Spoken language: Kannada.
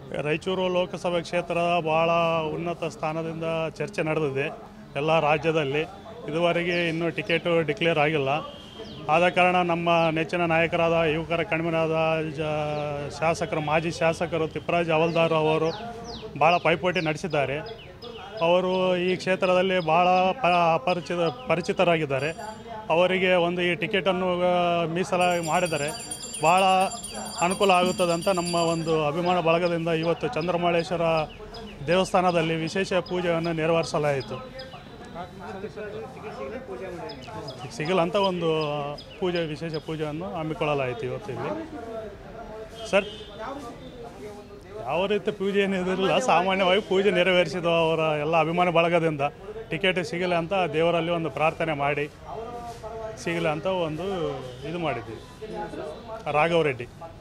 ರಾಯಚೂರು ಲೋಕಸಭೆ ಕ್ಷೇತ್ರ ಭಾಳ ಉನ್ನತ ಸ್ಥಾನದಿಂದ ಚರ್ಚೆ ನಡೆದಿದೆ ಎಲ್ಲ ರಾಜ್ಯದಲ್ಲಿ ಇದುವರೆಗೆ ಇನ್ನೂ ಟಿಕೆಟು ಡಿಕ್ಲೇರ್ ಆಗಿಲ್ಲ ಆದ ಕಾರಣ ನಮ್ಮ ನೆಚ್ಚಿನ ನಾಯಕರಾದ ಯುವಕರ ಕಣ್ಮನಾದ ಜ ಶಾಸಕರು ಮಾಜಿ ಶಾಸಕರು ತಿಪ್ಪರಾಜ್ ಹವಲ್ದಾರ್ ಅವರು ಭಾಳ ಪೈಪೋಟಿ ನಡೆಸಿದ್ದಾರೆ ಅವರು ಈ ಕ್ಷೇತ್ರದಲ್ಲಿ ಭಾಳ ಪ ಅಪರಿಚಿತ ಪರಿಚಿತರಾಗಿದ್ದಾರೆ ಅವರಿಗೆ ಒಂದು ಈ ಟಿಕೆಟನ್ನು ಆ, ಮೀಸಲಾಗಿ ಮಾಡಿದರೆ ಭಾಳ ಅನುಕೂಲ ಆಗುತ್ತದೆ ಅಂತ ನಮ್ಮ ಒಂದು ಅಭಿಮಾನ ಬಳಗದಿಂದ ಇವತ್ತು ಚಂದ್ರಮೌಳೇಶ್ವರ ದೇವಸ್ಥಾನದಲ್ಲಿ ವಿಶೇಷ ಪೂಜೆಯನ್ನು ನೆರವೇರಿಸಲಾಯಿತು ಸಿಗಲ್ಲ ಅಂತ ಒಂದು ಪೂಜೆ ವಿಶೇಷ ಪೂಜೆಯನ್ನು ಹಮ್ಮಿಕೊಳ್ಳಲಾಯಿತು ಇವತ್ತು ಇಲ್ಲಿ ಸರ್ ಯಾವ ರೀತಿ ಪೂಜೆ ಏನಿದಿಲ್ಲ ಸಾಮಾನ್ಯವಾಗಿ ಪೂಜೆ ನೆರವೇರಿಸಿದ ಅವರ ಎಲ್ಲ ಅಭಿಮಾನ ಬಳಗದಿಂದ ಟಿಕೆಟ್ ಸಿಗಲಿ ಅಂತ ದೇವರಲ್ಲಿ ಒಂದು ಪ್ರಾರ್ಥನೆ ಮಾಡಿ ಸಿಗಲಿ ಅಂತ ಒಂದು ಇದು ಮಾಡಿದ್ದೀವಿ ರಾಘವ್ ರೆಡ್ಡಿ